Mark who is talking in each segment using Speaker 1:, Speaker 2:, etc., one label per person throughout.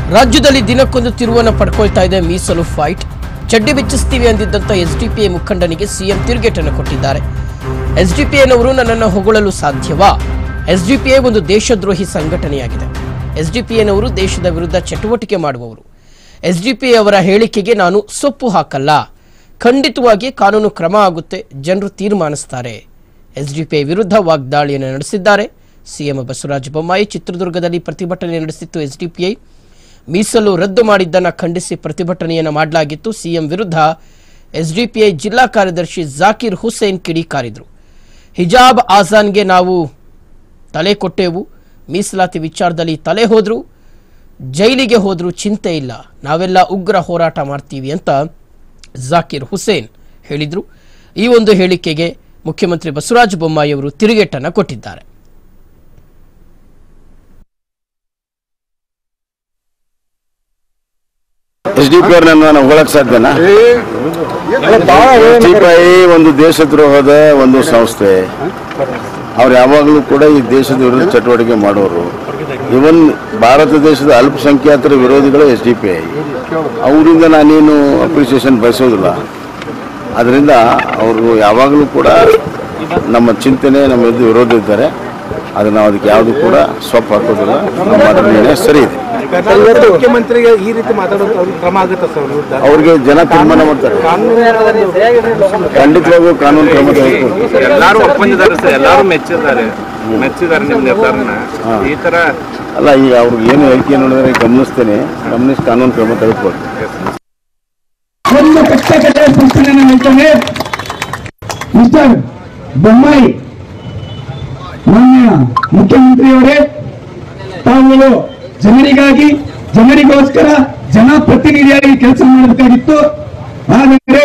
Speaker 1: ರಾಜ್ಯದಲ್ಲಿ ದಿನಕ್ಕೊಂದು ತಿರುವನ್ನ ಪಡ್ಕೊಳ್ತಾ ಇದೆ ಮೀಸಲು ಫೈಟ್ ಚಡ್ಡಿ ಬೆಚ್ಚಿಸ್ತೀವಿ ಅಂದಿದ್ದಂತ ಎಸ್ಡಿಪಿಐ ಮುಖಂಡನಿಗೆ ಸಿಎಂ ತಿರುಗೇಟನ್ನು ಕೊಟ್ಟಿದ್ದಾರೆ ಎಸ್ಡಿಪಿಐನವರು ನನ್ನನ್ನು ಹೊಗಳಲು ಸಾಧ್ಯವಾ ಎಸ್ಡಿಪಿಐ ಒಂದು ದೇಶದ್ರೋಹಿ ಸಂಘಟನೆಯಾಗಿದೆ ಎಸ್ಡಿಪಿಐನವರು ದೇಶದ ವಿರುದ್ಧ ಚಟುವಟಿಕೆ ಮಾಡುವವರು ಎಸ್ಡಿಪಿಐ ಅವರ ಹೇಳಿಕೆಗೆ ನಾನು ಸೊಪ್ಪು ಹಾಕಲ್ಲ ಖಂಡಿತವಾಗಿ ಕಾನೂನು ಕ್ರಮ ಆಗುತ್ತೆ ಜನರು ತೀರ್ಮಾನಿಸ್ತಾರೆ ಎಸ್ಡಿಪಿಐ ವಿರುದ್ಧ ವಾಗ್ದಾಳಿಯನ್ನು ನಡೆಸಿದ್ದಾರೆ ಸಿಎಂ ಬಸವರಾಜ ಬೊಮ್ಮಾಯಿ ಚಿತ್ರದುರ್ಗದಲ್ಲಿ ಪ್ರತಿಭಟನೆ ನಡೆಸಿತ್ತು ಎಸ್ಡಿಪಿಐ ಮೀಸಲು ರದ್ದು ಮಾಡಿದ್ದನ್ನು ಖಂಡಿಸಿ ಪ್ರತಿಭಟನೆಯನ್ನು ಮಾಡಲಾಗಿತ್ತು ಸಿಎಂ ವಿರುದ್ಧ ಎಸ್ಡಿಪಿಐ ಜಿಲ್ಲಾ ಕಾರ್ಯದರ್ಶಿ ಜಾಕಿರ್ ಹುಸೇನ್ ಕಿಡಿಕಾರಿದ್ರು ಹಿಜಾಬ್ ಆಜಾನ್ಗೆ ನಾವು ತಲೆ ಕೊಟ್ಟೆವು ಮೀಸಲಾತಿ ವಿಚಾರದಲ್ಲಿ ತಲೆ ಹೋದ್ರು ಜೈಲಿಗೆ ಹೋದ್ರೂ ಚಿಂತೆ ಇಲ್ಲ ನಾವೆಲ್ಲ ಉಗ್ರ ಹೋರಾಟ ಮಾಡ್ತೀವಿ ಅಂತ ಜಾಕಿರ್ ಹುಸೇನ್ ಹೇಳಿದ್ರು ಈ ಒಂದು ಹೇಳಿಕೆಗೆ ಮುಖ್ಯಮಂತ್ರಿ ಬಸವರಾಜ ಬೊಮ್ಮಾಯಿ ಅವರು ತಿರುಗೇಟನ್ನು ಕೊಟ್ಟಿದ್ದಾರೆ
Speaker 2: ಎಸ್ ಡಿ ಪಿ ಅವ್ರನ್ನ ನಾನು ಹೊಗಳಕ್ ಸಾಧ್ಯನಾ ಎಸ್ ಡಿ ಪಿ ಐ ಒಂದು ದೇಶದ್ರೋಹದ ಒಂದು ಸಂಸ್ಥೆ ಅವ್ರು ಯಾವಾಗಲೂ ಕೂಡ ಈ ದೇಶದ ವಿರುದ್ಧ ಚಟುವಟಿಕೆ ಮಾಡೋರು ಇವನ್ ಭಾರತ ದೇಶದ ಅಲ್ಪಸಂಖ್ಯಾತರ ವಿರೋಧಿಗಳು ಎಸ್ ಡಿ ಪಿ ಐ ಅವರಿಂದ ನಾನೇನು ಅಪ್ರಿಸಿಯೇಷನ್ ಬಯಸೋದಿಲ್ಲ ಅದರಿಂದ ಅವರು ಯಾವಾಗಲೂ ಕೂಡ ನಮ್ಮ ಚಿಂತನೆ ನಮ್ಮ ಎದ್ದು ವಿರೋಧ ಇದ್ದಾರೆ ಅದು ನಾವು ಅದಕ್ಕೆ ಯಾವುದು ಕೂಡ ಸೊಪ್ಪು ಹಾಕೋದಿಲ್ಲ ನಮ್ಮ ನಿರ್ಣಯ ಸರಿ ಇದೆ
Speaker 3: ಇವತ್ತು ಮುಖ್ಯಮಂತ್ರಿಗೆ ಈ ರೀತಿ ಮಾತಾಡೋದು ಅವ್ರಿಗೆ ಕ್ರಮ ಆಗುತ್ತೆ ಸರ್ ಅವ್ರ ವಿರುದ್ಧ
Speaker 2: ಅವ್ರಿಗೆ ಜನ ತೀರ್ಮಾನ ಮಾಡ್ತಾರೆ ಖಂಡಿತವಾಗೂ ಕಾನೂನು ಕ್ರಮ ತೆಗೆದುಕೊಳ್ಳಿ
Speaker 4: ಎಲ್ಲಾರು ಒಪ್ಪಂದಿದ್ದಾರೆ ಸರ್ ಎಲ್ಲಾರು ಮೆಚ್ಚಿದ್ದಾರೆ ಮೆಚ್ಚಿದ್ದಾರೆ ನಿಮ್ ನಿರ್ಧಾರನ ಈ ತರ
Speaker 2: ಅಲ್ಲ ಈಗ ಅವ್ರಿಗೆ ಏನು ಹೇಳಿಕೆ ನೋಡಿದ್ರೆ ಗಮನಿಸ್ತೇನೆ ಗಮನಿಸಿ ಕಾನೂನು ಕ್ರಮ ತೆಗೆದುಕೊಳ್ಳಿ
Speaker 5: ಒಂದು ಕಟ್ಟಕಟ್ಟೆ ಪ್ರಶ್ನೆಯನ್ನು ಹೇಳ್ತಾನೆ ಮಿಸ್ಟರ್ ಬೊಮ್ಮಾಯಿ ಮಾನ್ಯ ಮುಖ್ಯಮಂತ್ರಿಯವರೇ ತಾವುಗಳು ಜನರಿಗಾಗಿ ಜನರಿಗೋಸ್ಕರ ಜನಪ್ರತಿನಿಧಿಯಾಗಿ ಕೆಲಸ ಮಾಡಬೇಕಾಗಿತ್ತು ಆದರೆ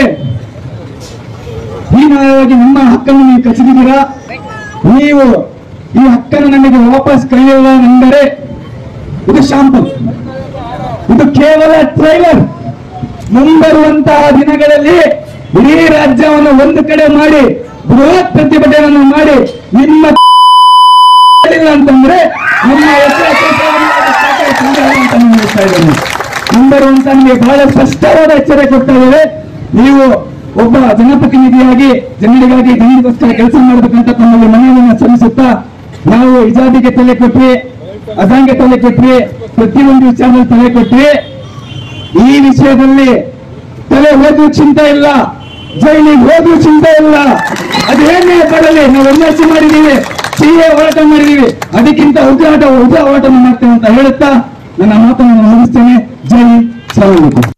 Speaker 5: ಹೀನಾಯವಾಗಿ ನಿಮ್ಮ ಹಕ್ಕನ್ನು ನೀವು ಕಸಿದಿದ್ದೀರಾ ನೀವು ಈ ಹಕ್ಕನ್ನು ನಮಗೆ ವಾಪಸ್ ಕರೆಯಲ್ಲ ಎಂದರೆ ಇದು ಶಾಂಪಲ್ ಇದು ಕೇವಲ ಟ್ರೈಲರ್ ಮುಂಬರುವಂತಹ ದಿನಗಳಲ್ಲಿ ಇಡೀ ರಾಜ್ಯವನ್ನು ಒಂದು ಕಡೆ ಮಾಡಿ ಬೃಹತ್ ಪ್ರತಿಭಟನೆಯನ್ನು ಮಾಡಿ ನಿಮ್ಮ ಮಾಡಿಲ್ಲ ಅಂತಂದ್ರೆ ನಮ್ಮ ಹೆಸರ ಕೆಲಸವನ್ನು ಅದು ಸಾಕಾಗಿ ಸಂಗ್ರಹ ಅಂತ ನಾನು ಹೇಳ್ತಾ ಇದ್ದೇನೆ. ಮುಂಬರುವಂತ ನಿಮಗೆ ಬಹಳ ಸ್ಪಷ್ಟವಾದ ಎಚ್ಚರಿಕೆ ಕೊಡ್ತಾ ಇದ್ದೇವೆ ನೀವು ಒಬ್ಬ ಜನಪ್ರತಿನಿಧಿಯಾಗಿ ಜನರಿಗಾಗಿ ಜನರಿಗೋಸ್ಕರ ಕೆಲಸ ಮಾಡಬೇಕಂತ ತಮ್ಮಲ್ಲಿ ಮನವಿಯನ್ನು ಸಲ್ಲಿಸುತ್ತಾ ನಾವು ಹಿಜಾಬಿಗೆ ತಲೆ ಕೊಟ್ವಿ ಅಜಾಂಗೆ ತಲೆ ಕೊಟ್ವಿ ಪ್ರತಿಯೊಂದು ವಿಚಾರದಲ್ಲಿ ತಲೆ ಕೊಟ್ವಿ ಈ ವಿಷಯದಲ್ಲಿ ತಲೆ ಹೋದ್ರೂ ಚಿಂತೆ ಇಲ್ಲ ಜೈಲಿಗೆ ಹೋದ್ರೂ ಚಿಂತೆ ಇಲ್ಲ ಅದೇನೇ ಬರಲಿ ನಾವು ಎನ್ ಎಸ್ ಮಾಡಿದೀವಿ ಸಿ ಎ ಹೋರಾಟ ಮಾಡಿದೀವಿ ಅದಕ್ಕಿಂತ ಉಗ್ರಾಟ ಉಗ್ರ ಹೋರಾಟ ಮಾಡ್ತೇವೆ ಅಂತ ಹೇಳುತ್ತಾ ನನ್ನ ಮಾತನ್ನು ಮುಗಿಸ್ತೇನೆ ಜೈ ಸಲಾಮು